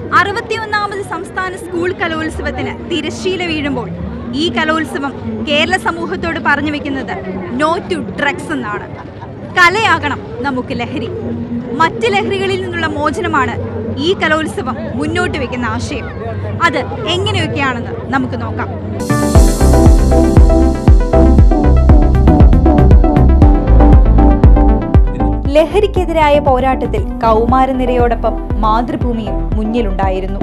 അറുപത്തിയൊന്നാമത് സംസ്ഥാന സ്കൂൾ കലോത്സവത്തിന് തിരശ്ശീല വീഴുമ്പോൾ ഈ കലോത്സവം കേരള സമൂഹത്തോട് പറഞ്ഞു വെക്കുന്നത് നോ ടു ഡ്രഗ്സ് എന്നാണ് കലയാകണം നമുക്ക് ലഹരി മറ്റ് ലഹരികളിൽ നിന്നുള്ള മോചനമാണ് ഈ കലോത്സവം മുന്നോട്ട് വെക്കുന്ന ആശയം അത് എങ്ങനെയൊക്കെയാണെന്ന് നമുക്ക് നോക്കാം ലഹരിക്കെതിരായ പോരാട്ടത്തിൽ കൗമാരനിരയോടൊപ്പം മാതൃഭൂമിയും മുന്നിലുണ്ടായിരുന്നു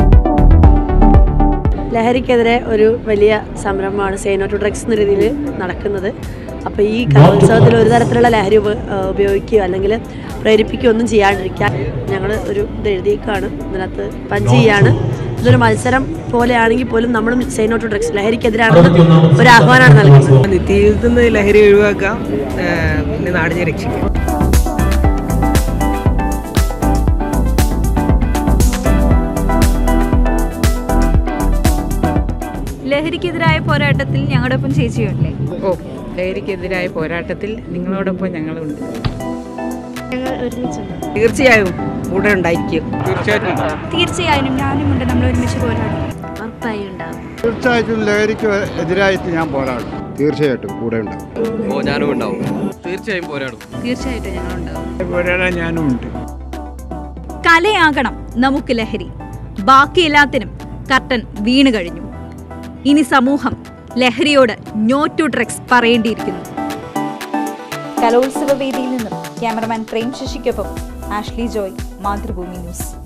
ലഹരിക്കെതിരെ ഒരു വലിയ സംരംഭമാണ് സേനോ ടു ഡ്രഗ്സ് എന്ന രീതിയിൽ നടക്കുന്നത് അപ്പോൾ ഈ കലോത്സവത്തിൽ ഒരു തരത്തിലുള്ള ലഹരി ഉപ ആ, ഉപയോഗിക്കുകയോ അല്ലെങ്കിൽ പ്രേരിപ്പിക്കുകയോ ഒന്നും ചെയ്യാണ്ടിരിക്കാൻ ഞങ്ങൾ ഒരു ഇത് എഴുതിയേക്കാണ് ഇതിനകത്ത് പഞ്ച് ചെയ്യാണ് ഇതൊരു മത്സരം പോലെയാണെങ്കിൽ പോലും നമ്മളും സേനോ ടു ഡ്രഗ്സ് ലഹരിക്കെതിരാണെന്ന് ഒരു ആഹ്വാനമാണ് നൽകുന്നത് നിത്യജീവിതത്തിൽ നിന്ന് ലഹരി ഒഴിവാക്കാം ഏഹ് പിന്നെ നാടിനെ രക്ഷിക്കാം ലഹരിക്കെതിരായ പോരാട്ടത്തിൽ ഞങ്ങളുടെ ഒപ്പം ചേച്ചിയുണ്ടേ ഓ ലഹരിക്കെതിരായ പോരാട്ടത്തിൽ നിങ്ങളോടൊപ്പം ഞങ്ങളുണ്ട് തീർച്ചയായും കൂടെ ഉണ്ടായിരിക്കും തീർച്ചയായും ഞാനും ഉണ്ട് നമ്മൾ ഒരുമിച്ച് പോരാടും തീർച്ചയായിട്ടും ലഹരിക്ക് എതിരായിട്ട് ഞാൻ പോരാടും തീർച്ചയായിട്ടും കൂടെ ഉണ്ടാവും ഓ ഞാനും ഉണ്ടാവും തീർച്ചയായും പോരാടും തീർച്ചയായിട്ടും ഞങ്ങളുണ്ടാവും പോരാടാൻ ഞാനും ഉണ്ട് കലയാകണം നമുക്ക് ലഹരി ബാക്കി എല്ലാത്തിനും കർട്ടൻ വീണു കഴിഞ്ഞു ഇനി സമൂഹം ലഹരിയോട് നോ ടു ഡ്രഗ്സ് പറയേണ്ടിയിരിക്കുന്നു കലോത്സവ വേദിയിൽ നിന്നും ക്യാമറമാൻ പ്രേം ശശിക്കൊപ്പം ആഷ്ലി ജോയ് മാതൃഭൂമി ന്യൂസ്